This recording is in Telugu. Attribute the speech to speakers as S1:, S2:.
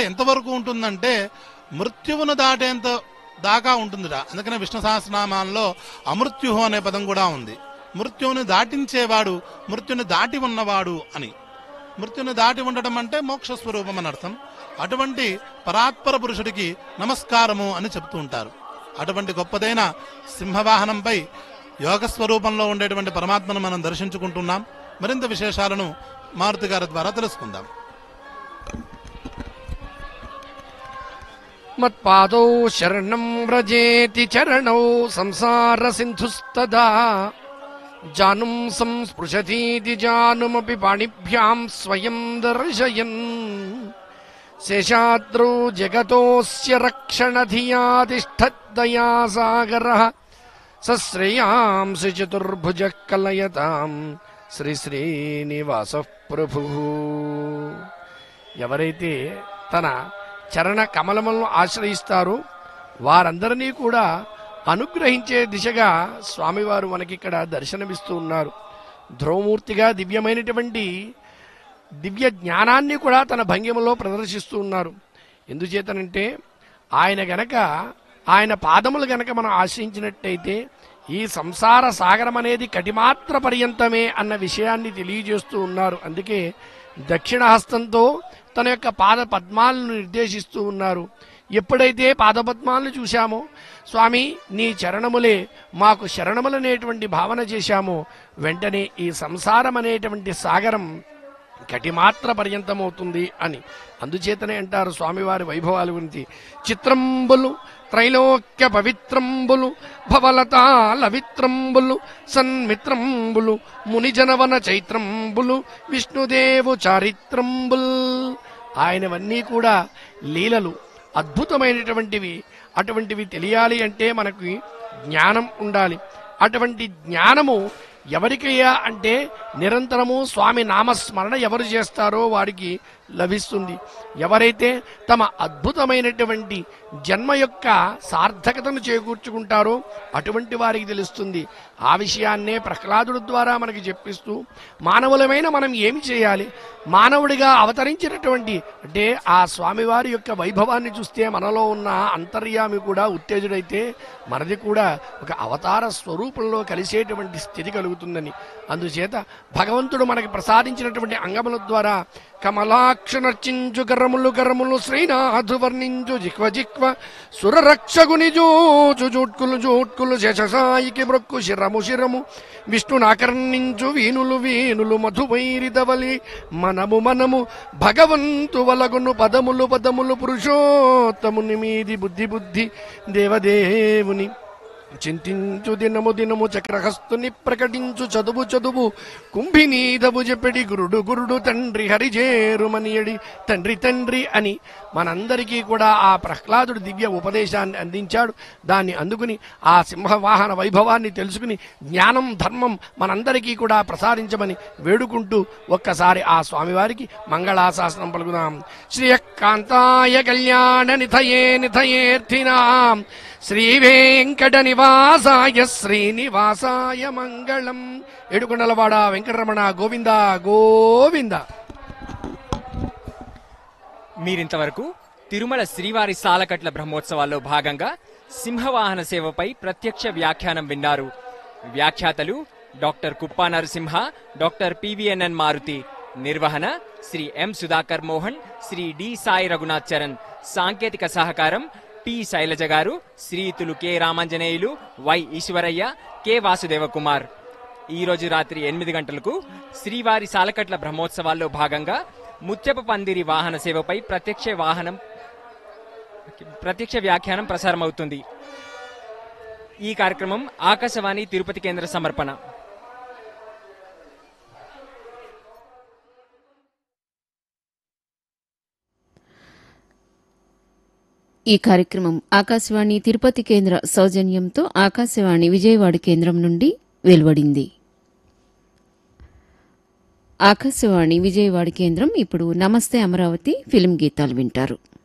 S1: ఎంతవరకు ఉంటుందంటే మృత్యువును దాటేంత దాకా ఉంటుందిట అందుకనే విష్ణు సహస్రనామాల్లో అమృత్యుహు అనే పదం కూడా ఉంది మృత్యువుని దాటించేవాడు మృత్యుని దాటి ఉన్నవాడు అని మృత్యుని దాటి ఉండటం అంటే మోక్ష స్వరూపం అని అర్థం అటువంటి పరాత్పర పురుషుడికి నమస్కారము అని చెప్తూ ఉంటారు అటువంటి గొప్పదైన సింహవాహనంపై యోగ స్వరూపంలో ఉండేటువంటి పరమాత్మను మనం దర్శించుకుంటున్నాం మరింత విశేషాలను మారుతి గారి ద్వారా తెలుసుకుందాం
S2: మత్పాదౌ శరణం వ్రజేతి చరణౌ సంసార సింధుస్తదా జానుం సంస్పృశతీతి జానుమపి పాణిభ్యాం స్వయం దర్శయన్ శేషాద్రౌ జగతోస్య రక్షణ ధియా తిష్టద్దయా సాగర సశ్రేయాంసి చతుర్భుజ కలయతాం శ్రీ శ్రీనివాస ప్రభు ఎవరైతే తన చరణ కమలములను ఆశ్రయిస్తారో వారందరినీ కూడా అనుగ్రహించే దిశగా స్వామివారు మనకి ఇక్కడ దర్శనమిస్తూ ఉన్నారు ధ్రువమూర్తిగా దివ్యమైనటువంటి దివ్య జ్ఞానాన్ని కూడా తన భంగిమలో ప్రదర్శిస్తూ ఉన్నారు ఎందుచేతనంటే ఆయన గనక ఆయన పాదములు గనక మనం ఆశ్రయించినట్టయితే ఈ సంసార సాగరం అనేది కటిమాత్ర పర్యంతమే అన్న విషయాన్ని తెలియజేస్తూ ఉన్నారు అందుకే దక్షిణ హస్తంతో తన యొక్క పాద పద్మాలను నిర్దేశిస్తూ ఉన్నారు ఎప్పుడైతే పాదపద్మాలను చూశామో స్వామి నీ చరణములే మాకు శరణములనేటువంటి భావన చేశామో వెంటనే ఈ సంసారం అనేటువంటి సాగరం కటిమాత్ర పర్యంతమవుతుంది అని అందుచేతనే అంటారు స్వామివారి వైభవాల గురించి చిత్రంబులు త్రైలోక్య పవిత్రంబులు భవలతాల విత్రంబులు సన్మిత్రంబులు మునిజనవన చైత్రంబులు విష్ణుదేవు చారిత్రంబుల్ ఆయనవన్నీ కూడా లీలలు అద్భుతమైనటువంటివి అటువంటివి తెలియాలి అంటే మనకి జ్ఞానం ఉండాలి అటువంటి జ్ఞానము ఎవరికయ్యా అంటే నిరంతరము స్వామి నామస్మరణ ఎవరు చేస్తారో వారికి లభిస్తుంది ఎవరైతే తమ అద్భుతమైనటువంటి జన్మ యొక్క సార్థకతను చేకూర్చుకుంటారో అటువంటి వారికి తెలుస్తుంది ఆ విషయాన్నే ప్రహ్లాదుడు ద్వారా మనకి చెప్పిస్తూ మానవులమైన మనం ఏమి చేయాలి మానవుడిగా అవతరించినటువంటి అంటే ఆ స్వామివారి యొక్క వైభవాన్ని చూస్తే మనలో ఉన్న అంతర్యామి కూడా ఉత్తేజుడైతే మనది కూడా ఒక అవతార స్వరూపంలో కలిసేటువంటి స్థితి కలుగుతుందని అందుచేత భగవంతుడు మనకి ప్రసాదించినటువంటి అంగముల ద్వారా కమలాక్ష నర్చించు గర్రములు గర్రములు శ్రీనాథు వర్ణించు జిక్వ జిక్వ సురరక్షగుని జోచు జూట్కులు జూట్కులు శశసాయికి మృక్కు శిరము శిరము విష్ణునాకర్ణించు వీనులు వీనులు మధువైరిదవలి మనము మనము భగవంతు వలగును పదములు పదములు పురుషోత్తముని మీది బుద్ధి బుద్ధి దేవదేవుని చింతించు దినము దినము చక్రహస్తుని ప్రకటించు చదువు చదువు కుంభినీదవు చెప్పడి గురుడు గురుడు తండ్రి హరిజేరుమనియడి తండ్రి తండ్రి అని మనందరికీ కూడా ఆ ప్రహ్లాదుడు దివ్య ఉపదేశాన్ని అందించాడు దాన్ని అందుకుని ఆ సింహవాహన వైభవాన్ని తెలుసుకుని జ్ఞానం ధర్మం మనందరికీ కూడా ప్రసాదించమని వేడుకుంటూ ఒక్కసారి ఆ స్వామివారికి మంగళాశాసనం పలుకుదాం శ్రీయకాంతాయ కళ్యాణ నిథయే నిథయేర్థినాం శ్రీ వెంకట నివాసాయ శ్రీనివాసాయ మంగళం ఏడుకొండలవాడ వెంకటరమణ గోవింద గోవింద
S3: మీరింతవరకు తిరుమల శ్రీవారి సాలకట్ల బ్రహ్మోత్సవాల్లో భాగంగా సింహవాహన సేవపై ప్రత్యక్ష వ్యాఖ్యానం విన్నారు వ్యాఖ్యాతలు doctor Kuppa Narasimha doctor P V N N Maruti నిర్వహణ శ్రీ ఎం సుధాకర్ మోహన్ శ్రీ డి సాయి రఘునాథ్ చరణ్ సాంకేతిక సహకారం పి శైలజ గారు శ్రీతులు K Ramanjaneyulu Y Eswaraiah K Vasudeva Kumar ఈ రోజు రాత్రి ఎనిమిది గంటలకు శ్రీవారి సాలకట్ల బ్రహ్మోత్సవాల్లో భాగంగా ముత్యపు పందిరి వాహన సేవపై ప్రత్యక్ష వాహనం ప్రత్యక్ష వ్యాఖ్యానం ప్రసారమవుతుంది ఈ కార్యక్రమం ఆకాశవాణి తిరుపతి కేంద్ర సమర్పణ
S4: ఈ కార్యక్రమం ఆకాశవాణి తిరుపతి కేంద్ర సౌజన్యంతో ఆకాశవాణి విజయవాడ కేంద్రం నుండి వెలువడింది ఆకాశవాణి విజయవాడ కేంద్రం ఇప్పుడు నమస్తే అమరావతి ఫిల్మ్ గీతాలు వింటారు